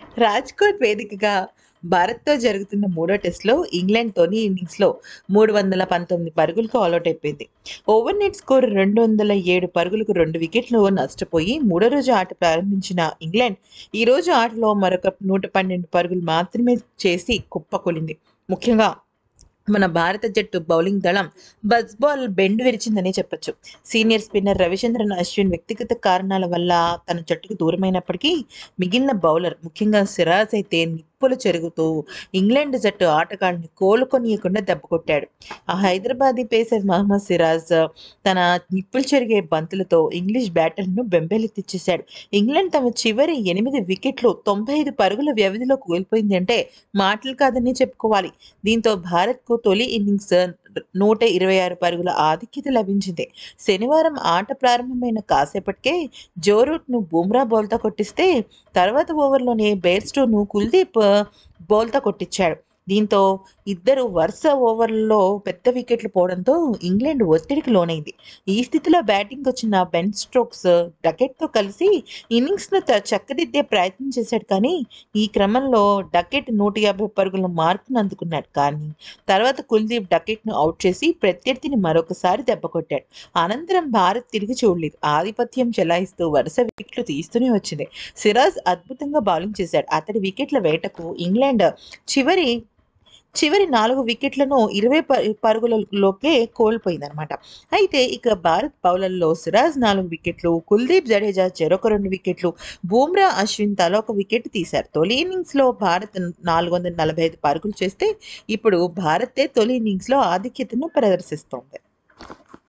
రాజ్కోట్ వేదికగా భారత్తో జరుగుతున్న మూడో టెస్ట్లో ఇంగ్లాండ్ తొలి ఇన్నింగ్స్లో మూడు వందల పంతొమ్మిది పరుగులకు ఆల్అౌట్ అయిపోయింది ఓవర్ నెట్ స్కోర్ రెండు వందల ఏడు పరుగులకు రెండు వికెట్లు నష్టపోయి మూడో రోజు ఆట ప్రారంభించిన ఇంగ్లాండ్ ఈ రోజు ఆటలో మరొక నూట పన్నెండు పరుగులు మాత్రమే చేసి కుప్పకూలింది ముఖ్యంగా మన భారత జట్టు బౌలింగ్ దళం బస్ బాల్ బెండ్ విరిచిందని చెప్పొచ్చు సీనియర్ స్పిన్నర్ రవిచంద్రన్ అశ్విన్ వ్యక్తిగత కారణాల వల్ల తన జట్టుకు దూరమైనప్పటికీ మిగిలిన బౌలర్ ముఖ్యంగా సిరాజ్ అయితే నిప్పులు చెరుగుతూ ఇంగ్లాండ్ జట్టు ఆటగాళ్ళని కోలుకొనియకుండా దెబ్బ కొట్టాడు ఆ హైదరాబాదీ పేసర్ మహమ్మద్ సిరాజ్ తన నిప్పులు చెరిగే బంతులతో ఇంగ్లీష్ బ్యాటర్ను బెంబేలెత్తిచ్చేశాడు ఇంగ్లాండ్ తమ చివరి ఎనిమిది వికెట్లు తొంభై ఐదు పరుగుల వ్యవధిలో కోల్పోయింది అంటే మాటలు కాదని చెప్పుకోవాలి దీంతో భారత్కు తొలి ఇన్నింగ్స్ నూట ఇరవై ఆరు పరుగుల ఆధిక్యత లభించింది శనివారం ఆట ప్రారంభమైన కాసేపటికే జోరూట్ను బుమ్రా బౌల్తో కొట్టిస్తే తర్వాత ఓవర్లోనే బేర్స్టోను కుల్దీప్ బౌల్తో కొట్టించాడు దీంతో ఇద్దరు వరుస ఓవర్లలో పెద్ద వికెట్లు పోవడంతో ఇంగ్లాండ్ ఒత్తిడికి లోనైంది ఈ స్థితిలో బ్యాటింగ్ వచ్చిన బెన్ స్ట్రోక్స్ డకెట్తో కలిసి ఇన్నింగ్స్ను త- చక్కదిద్దే ప్రయత్నం చేశాడు కానీ ఈ క్రమంలో డకెట్ నూట యాభై పరుగుల మార్కును అందుకున్నాడు కానీ తర్వాత కుల్దీప్ డకెట్ను అవుట్ చేసి ప్రత్యర్థిని మరొకసారి దెబ్బ కొట్టాడు అనంతరం భారత్ తిరిగి చూడలేదు ఆధిపత్యం చెలాయిస్తూ వరుస వికెట్లు తీస్తూనే వచ్చింది సిరాజ్ అద్భుతంగా బౌలింగ్ చేశాడు అతడి వికెట్ల వేటకు ఇంగ్లాండ్ చివరి చివరి నాలుగు వికెట్లను ఇరవై ప- పరుగులలోకే కోల్పోయిందనమాట అయితే ఇక భారత్ బౌలర్లో సిరాజ్ నాలుగు వికెట్లు కుల్దీప్ జడేజా చెరొక రెండు వికెట్లు బూమ్రా అశ్విన్ తల ఒక వికెట్ తీశారు తొలి ఇన్నింగ్స్లో భారత్ నాలుగు వందల నలభై ఐదు పరుగులు చేస్తే ఇప్పుడు భారతే తొలి ఇన్నింగ్స్లో ఆధిక్యతను ప్రదర్శిస్తోంది